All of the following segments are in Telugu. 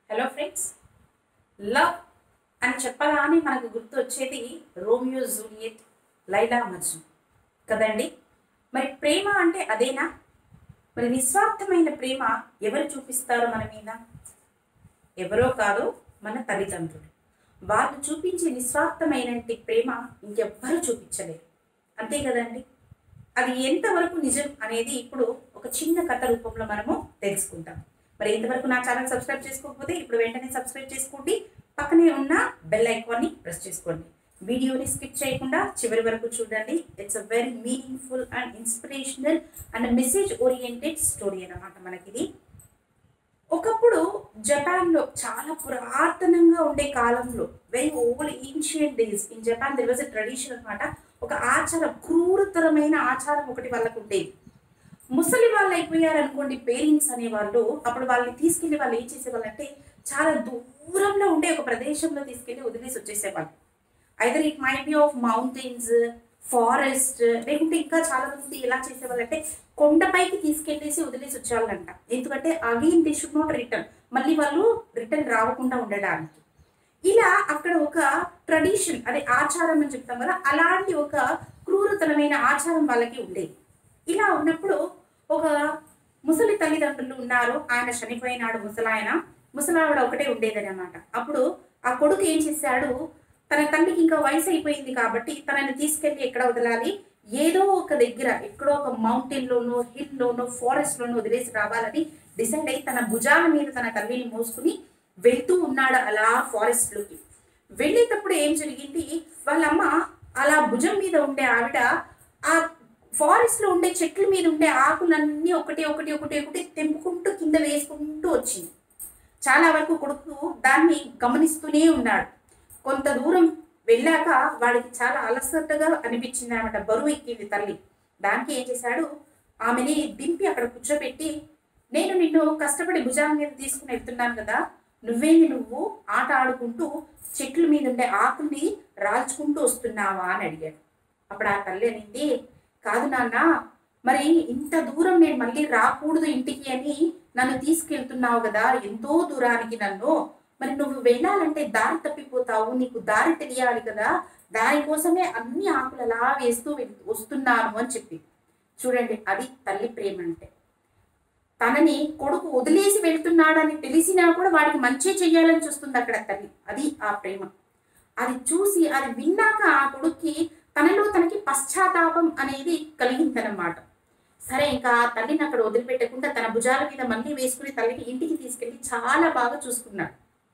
హలో ఫ్రెండ్స్ లవ్ అని చెప్పగానే మనకు గుర్తు వచ్చేది రోమియో జూలియట్ లైలా మజ్ను కదండి మరి ప్రేమ అంటే అదేనా మరి నిస్వార్థమైన ప్రేమ ఎవరు చూపిస్తారు మన మీద ఎవరో కాదు మన తల్లిదండ్రులు వాళ్ళు చూపించే నిస్వార్థమైనటి ప్రేమ ఇంకెవ్వరూ చూపించలేరు అంతే కదండి అది ఎంతవరకు నిజం అనేది ఇప్పుడు ఒక చిన్న కథ రూపంలో మనము తెలుసుకుంటాం మరి ఇంతవరకు నా ఛానల్ సబ్స్క్రైబ్ చేసుకోకపోతే ఇప్పుడు వెంటనే సబ్స్క్రైబ్ చేసుకోండి పక్కనే ఉన్న బెల్ ఐకాన్ని ప్రెస్ చేసుకోండి వీడియోని స్కిప్ చేయకుండా చివరి వరకు చూడండి it's a very meaningful and inspirational and message oriented story అన్నమాట మనకిది ఒకప్పుడు జపాన్లో చాలా పురాతనంగా ఉండే కాలంలో very old ancient days in Japan there was a tradition అనమాట ఒక ఆచారం క్రూరతరమైన ఆచారం ఒకటి వాళ్ళకు ఉండేది ముసలి వాళ్ళు అయిపోయారు అనుకోండి పేరెంట్స్ అనేవాళ్ళు అప్పుడు వాళ్ళని తీసుకెళ్లి వాళ్ళు ఏం చేసేవాళ్ళంటే చాలా దూరంలో ఉండే ఒక ప్రదేశంలో తీసుకెళ్లి వదిలేసి వచ్చేసేవాళ్ళు either it might be of mountains forest లేకుంటే ఇంకా చాలా మంది ఎలా చేసేవాళ్ళంటే కొండపైకి తీసుకెళ్లేసి వదిలేసి వచ్చేవాళ్ళంట ఎందుకంటే again they should not return మళ్ళీ వాళ్ళు రిటర్న్ రాకుండా ఉండడానికి ఇలా అక్కడ ఒక ట్రెడిషన్ అదే ఆచారం అని చెప్తాం కదా అలాంటి ఒక క్రూరతరమైన ఆచారం వాళ్ళకి ఉండేది ఇలా ఉన్నప్పుడు ఒక ముసలి తల్లిదండ్రులు ఉన్నారు ఆయన చనిపోయినాడు ముసలాయన ముసలావిడ ఒకటే ఉండేదని అనమాట అప్పుడు ఆ కొడుకు ఏం చేశాడు తన తండ్రికి ఇంకా వయసు అయిపోయింది కాబట్టి తనని తీసుకెళ్లి ఎక్కడ వదలాలి ఏదో ఒక దగ్గర ఎక్కడో ఒక మౌంటైన్ లోనో హిల్ లోనో ఫారెస్ట్ లోనో వదిలేసి రావాలని డిసైడ్ అయ్యి తన భుజాల మీద తన తల్లిని మోసుకుని వెళ్తూ ఉన్నాడు అలా ఫారెస్ట్ లోకి వెళ్ళేటప్పుడు ఏం జరిగింది వాళ్ళమ్మ అలా భుజం మీద ఉండే ఆవిడ ఆ ఫారెస్ట్ లో ఉండే చెట్ల మీద ఉండే ఆకులన్నీ ఒకటి ఒకటి ఒకటి ఒకటి తెంపుకుంటూ కింద వేసుకుంటూ వచ్చింది చాలా వరకు కొడుకు దాన్ని గమనిస్తూనే ఉన్నాడు కొంత దూరం వెళ్ళాక వాడికి చాలా అలసటగా అనిపించింది అనమాట బరువు ఎక్కింది తల్లి దానికి ఏం చేశాడు ఆమెని దింపి అక్కడ కూర్చోబెట్టి నేను నిన్ను కష్టపడి భుజాల మీద తీసుకుని వెళ్తున్నాను కదా నువ్వేంది నువ్వు ఆట ఆడుకుంటూ చెట్ల మీద ఉండే ఆకుల్ని రాల్చుకుంటూ వస్తున్నావా అని అడిగాడు అప్పుడు ఆ తల్లి అనింది కాదు నాన్న మరి ఇంత దూరం నేను మళ్ళీ రాకూడదు ఇంటికి అని నన్ను తీసుకెళ్తున్నావు కదా ఎంతో దూరానికి నన్ను మరి నువ్వు వెళ్ళాలంటే దారి తప్పిపోతావు నీకు దారి తెలియాలి కదా దానికోసమే అన్ని ఆకులు అలా వేస్తూ వెళ్- వస్తున్నాను అని చెప్పి చూడండి అది తల్లి ప్రేమ అంటే తనని కొడుకు వదిలేసి వెళ్తున్నాడని తెలిసినా కూడా వాడికి మంచి చెయ్యాలని చూస్తుంది అక్కడ తల్లి అది ఆ ప్రేమ అది చూసి అది విన్నాక ఆ కొడుక్కి తనలో తనకి పశ్చాత్తాపం అనేది కలిగిందనమాట సరే ఇంకా ఆ తల్లిని అక్కడ వదిలిపెట్టకుండా తన భుజాల మీద మళ్ళీ వేసుకుని తల్లిని ఇంటికి తీసుకెళ్లి చాలా బాగా చూసుకున్నాడు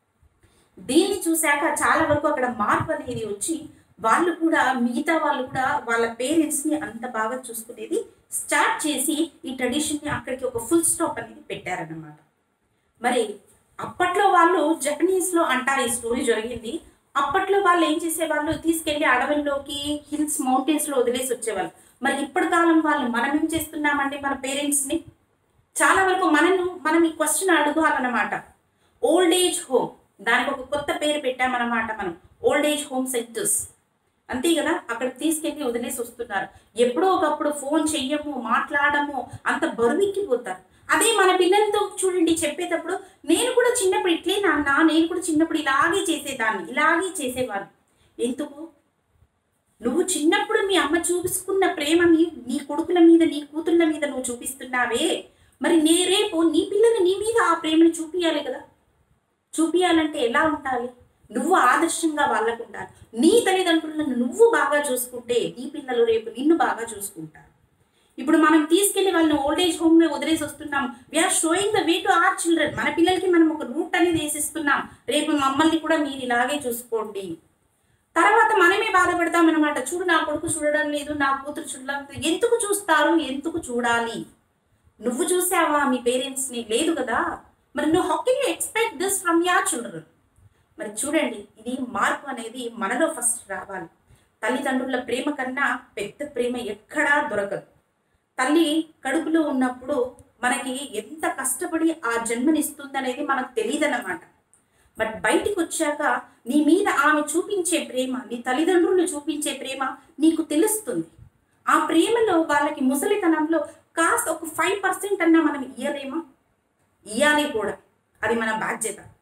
దీన్ని చూశాక చాలా వరకు అక్కడ మార్పు అనేది వచ్చి వాళ్ళు కూడా మిగతా వాళ్ళు కూడా వాళ్ళ పేరెంట్స్ ని అంత బాగా చూసుకునేది స్టార్ట్ చేసి ఈ ట్రెడిషన్ ని అక్కడికి ఒక ఫుల్ స్టాప్ అనేది పెట్టారన్నమాట మరి అప్పట్లో వాళ్ళు జపనీస్ లో అంటారు ఈ స్టోరీ జరిగింది అప్పట్లో వాళ్ళు ఏం చేసేవాళ్ళు తీసుకెళ్లి అడవుల్లోకి హిల్స్ మౌంటైన్స్ లో వదిలేసి వచ్చేవాళ్ళు మరి ఇప్పటి కాలం వాళ్ళు మనం ఏం చేస్తున్నామండి మన పేరెంట్స్ ని చాలా వరకు మనను మనం ఈ క్వశ్చన్ అడగాలన్నమాట ఓల్డ్ ఏజ్ హోమ్ దానికి ఒక కొత్త పేరు పెట్టామన్నమాట మనం ఓల్డ్ ఏజ్ హోమ్ సెంటర్స్ అంతే కదా అక్కడ తీసుకెళ్ళి వదిలేసి వస్తున్నారు ఎప్పుడో ఒకప్పుడు ఫోన్ చెయ్యము మాట్లాడము అంత బరువెక్కిపోతారు అదే మన పిల్లలతో చూడండి చెప్పేటప్పుడు నేను కూడా చిన్నప్పుడు ఇట్లే నాన్న నేను కూడా చిన్నప్పుడు ఇలాగే చేసేదాన్ని ఇలాగే చేసేవాడిని ఎందుకు నువ్వు చిన్నప్పుడు మీ అమ్మ చూపించుకున్న ప్రేమ నీ నీ కొడుకుల మీద నీ కూతుళ్ళ మీద నువ్వు చూపిస్తున్నావే మరి నే రేపు నీ పిల్లలు నీ మీద ఆ ప్రేమను చూపియాలి కదా చూపియాలంటే ఎలా ఉండాలి నువ్వు ఆదర్శంగా వాళ్ళకు ఉండాలి నీ తల్లిదండ్రులను నువ్వు బాగా చూసుకుంటే నీ పిల్లలు రేపు నిన్ను బాగా చూసుకుంటారు ఇప్పుడు మనం తీసుకెళ్లి వాళ్ళని ఓల్డ్ ఏజ్ హోమ్ లో వదిలేసి వస్తున్నాం we're showing the way to our children మన పిల్లలకి మనం ఒక రూట్ అనేది వేసిస్తున్నాం రేపు మమ్మల్ని కూడా మీరు ఇలాగే చూసుకోండి తర్వాత మనమే బాధపడతాం అనమాట చూడు నా కొడుకు చూడడం లేదు నా కూతురు చూడడం లేదు ఎందుకు చూస్తారు ఎందుకు చూడాలి నువ్వు చూసావా మీ పేరెంట్స్ ని లేదు కదా మరి నువ్వు how can you expect this from your children మరి చూడండి ఇది మార్పు అనేది మనలో ఫస్ట్ రావాలి తల్లిదండ్రుల ప్రేమ కన్నా పెద్ద ప్రేమ ఎక్కడా దొరకదు తల్లి కడుపులో ఉన్నప్పుడు మనకి ఎంత కష్టపడి ఆ జన్మనిస్తుంది అనేది మనకు తెలియదన్నమాట బట్ బయటికి వచ్చాక నీ మీద ఆమె చూపించే ప్రేమ నీ తల్లిదండ్రులు చూపించే ప్రేమ నీకు తెలుస్తుంది ఆ ప్రేమలో వాళ్ళకి ముసలితనంలో కాస్త ఒక ఫైవ్ పర్సెంట్ అన్నా మనం ఇయ్యలేమా ఇయ్యాలి కూడా అది మన బాధ్యత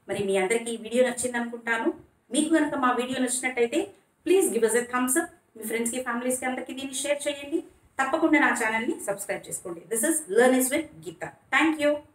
మరి మీ అందరికీ ఈ వీడియో నచ్చింది అనుకుంటాను మీకు కనుక మా వీడియో నచ్చినట్టయితే please give us a thumbs up మీ ఫ్రెండ్స్కి ఫ్యామిలీస్కి అందరికీ దీన్ని షేర్ చేయండి తప్పకుండా నా ఛానల్ని సబ్స్క్రైబ్ చేసుకోండి this is learn is with Geeta thank you